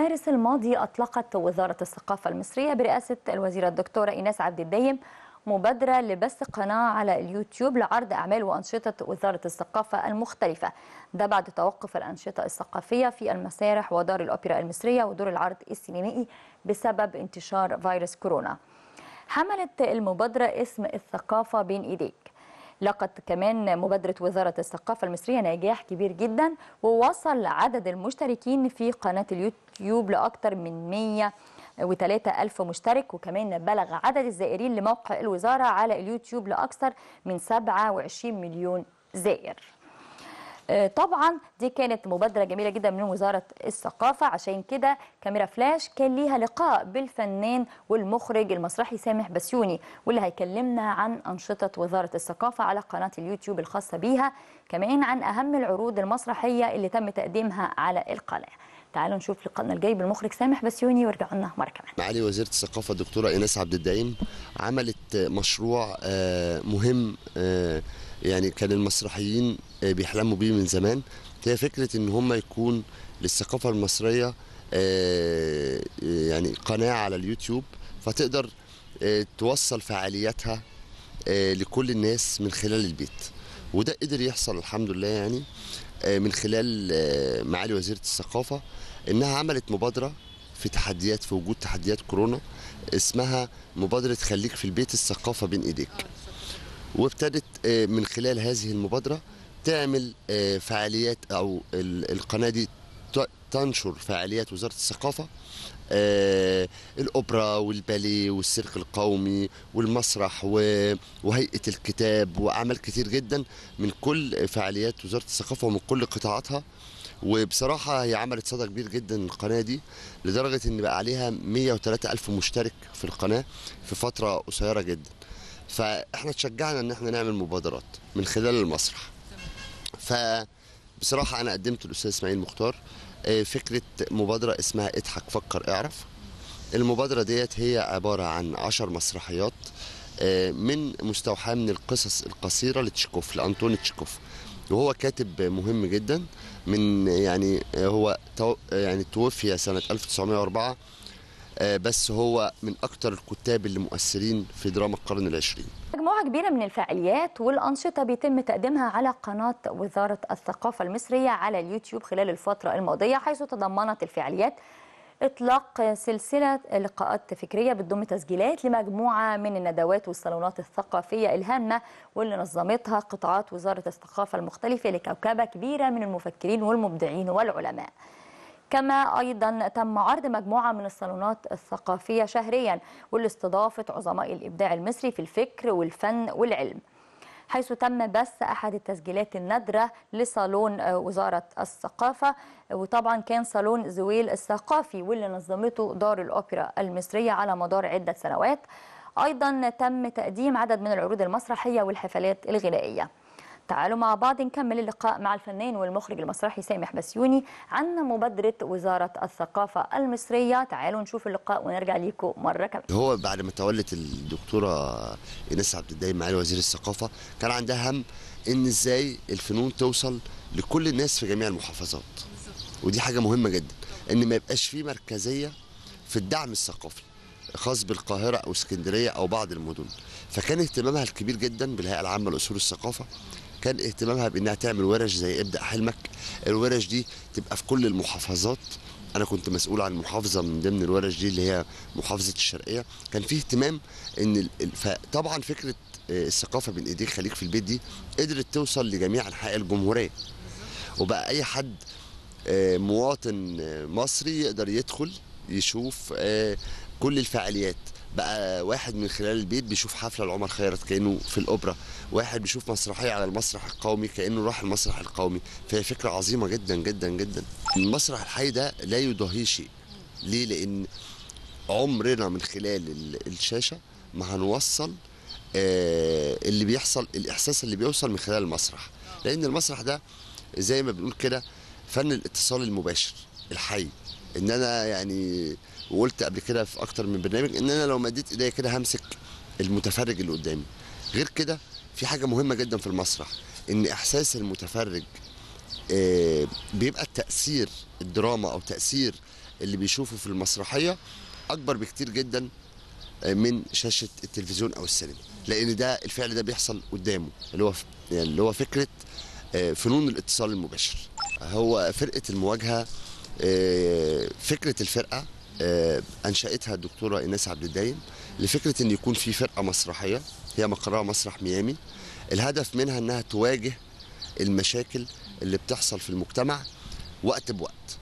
مارس الماضي أطلقت وزارة الثقافة المصرية برئاسة الوزيرة الدكتورة إيناس عبد الدايم مبادرة لبث قناة على اليوتيوب لعرض أعمال وأنشطة وزارة الثقافة المختلفة ده بعد توقف الأنشطة الثقافية في المسارح ودار الأوبرا المصرية ودور العرض السينمائي بسبب انتشار فيروس كورونا حملت المبادرة اسم الثقافة بين إيديك لقت كمان مبادرة وزارة الثقافة المصرية نجاح كبير جدا ووصل عدد المشتركين في قناة اليوتيوب لأكثر من 103 ألف مشترك وكمان بلغ عدد الزائرين لموقع الوزارة على اليوتيوب لأكثر من 27 مليون زائر طبعا دي كانت مبادرة جميلة جدا من وزارة الثقافة عشان كده كاميرا فلاش كان ليها لقاء بالفنان والمخرج المسرحي سامح بسيوني واللي هيكلمنا عن أنشطة وزارة الثقافة على قناة اليوتيوب الخاصة بيها كمان عن أهم العروض المسرحية اللي تم تقديمها على القناة تعالوا نشوف لقائنا الجاي بالمخرج سامح بسيوني وارجعوا لنا مرة كمان معالي وزيرة الثقافة الدكتورة إيناس عبد الدايم عملت مشروع مهم يعني كان المسرحيين بيحلموا بيه من زمان هي فكرة ان هم يكون للثقافة المصرية يعني قناة على اليوتيوب فتقدر توصل فعالياتها لكل الناس من خلال البيت وده قدر يحصل الحمد لله يعني من خلال معالي وزيرة الثقافة انها عملت مبادرة في تحديات في وجود تحديات كورونا اسمها مبادرة خليك في البيت الثقافة بين ايديك وابتدت من خلال هذه المبادرة تعمل فعاليات أو القناة دي تنشر فعاليات وزارة الثقافة الأوبرا والباليه والسيرك القومي والمسرح وهيئة الكتاب وأعمال كتير جدا من كل فعاليات وزارة الثقافة ومن كل قطاعاتها وبصراحة هي عملت صدى كبير جدا القناة دي لدرجة إن بقى عليها 103 ألف مشترك في القناة في فترة قصيرة جدا فاحنا تشجعنا ان احنا نعمل مبادرات من خلال المسرح فبصراحه انا قدمت الاستاذ اسماعيل مختار فكره مبادره اسمها اضحك فكر اعرف المبادره ديت هي عباره عن عشر مسرحيات من مستوحاه من القصص القصيره لتشيكوف لانطوني تشيكوف وهو كاتب مهم جدا من يعني هو يعني توفي سنه 1904 بس هو من أكثر الكتاب اللي مؤثرين في دراما القرن العشرين مجموعة كبيرة من الفعاليات والأنشطة بيتم تقديمها على قناة وزارة الثقافة المصرية على اليوتيوب خلال الفترة الماضية حيث تضمنت الفعاليات إطلاق سلسلة لقاءات فكرية بتضم تسجيلات لمجموعة من الندوات والصالونات الثقافية الهامة واللي نظمتها قطاعات وزارة الثقافة المختلفة لكوكبة كبيرة من المفكرين والمبدعين والعلماء كما ايضا تم عرض مجموعه من الصالونات الثقافيه شهريا واللي استضافت عظماء الابداع المصري في الفكر والفن والعلم حيث تم بث احد التسجيلات النادره لصالون وزاره الثقافه وطبعا كان صالون زويل الثقافي واللي نظمته دار الاوبرا المصريه على مدار عده سنوات ايضا تم تقديم عدد من العروض المسرحيه والحفلات الغنائيه تعالوا مع بعض نكمل اللقاء مع الفنان والمخرج المسرحي سامح بسيوني عن مبادرة وزارة الثقافة المصرية تعالوا نشوف اللقاء ونرجع ليكم مرة كمان هو بعد ما تولت الدكتورة إيناس عبد الدايم معالي وزير الثقافة كان عندها هم إن إزاي الفنون توصل لكل الناس في جميع المحافظات ودي حاجة مهمة جدا إن ما يبقاش في مركزية في الدعم الثقافي خاص بالقاهرة أو اسكندرية أو بعض المدن فكان اهتمامها الكبير جدا بالهيئة العامة لأصول الثقافة كان اهتمامها بانها تعمل ورش زي ابدا حلمك الورش دي تبقى في كل المحافظات انا كنت مسؤول عن محافظه من ضمن الورش دي اللي هي محافظه الشرقيه كان في اهتمام ان فطبعا فكره الثقافه بين ايديك خليك في البيت دي قدرت توصل لجميع انحاء الجمهوريه وبقى اي حد مواطن مصري يقدر يدخل يشوف كل الفعاليات بقى واحد من خلال البيت بيشوف حفله لعمر خيرت كانه في الاوبرا واحد بيشوف مسرحيه على المسرح القومي كانه راح المسرح القومي فهي فكره عظيمه جدا جدا جدا المسرح الحي ده لا يضاهيه شيء ليه لان عمرنا من خلال الشاشه ما هنوصل آه اللي بيحصل الاحساس اللي بيوصل من خلال المسرح لان المسرح ده زي ما بنقول كده فن الاتصال المباشر الحي ان انا يعني وقلت قبل كده في اكتر من برنامج ان انا لو مديت ايديا كده همسك المتفرج اللي قدامي غير كده في حاجه مهمه جدا في المسرح ان احساس المتفرج آه بيبقى التاثير الدراما او تاثير اللي بيشوفه في المسرحيه اكبر بكتير جدا من شاشه التلفزيون او السينما لان ده الفعل ده بيحصل قدامه اللي هو يعني اللي هو فكره آه، فنون الاتصال المباشر هو فرقه المواجهه آه، فكره الفرقه آه، انشاتها الدكتوره ايناس عبد الدايم لفكره ان يكون في فرقه مسرحيه هي مقرها مسرح ميامي الهدف منها انها تواجه المشاكل اللي بتحصل في المجتمع وقت بوقت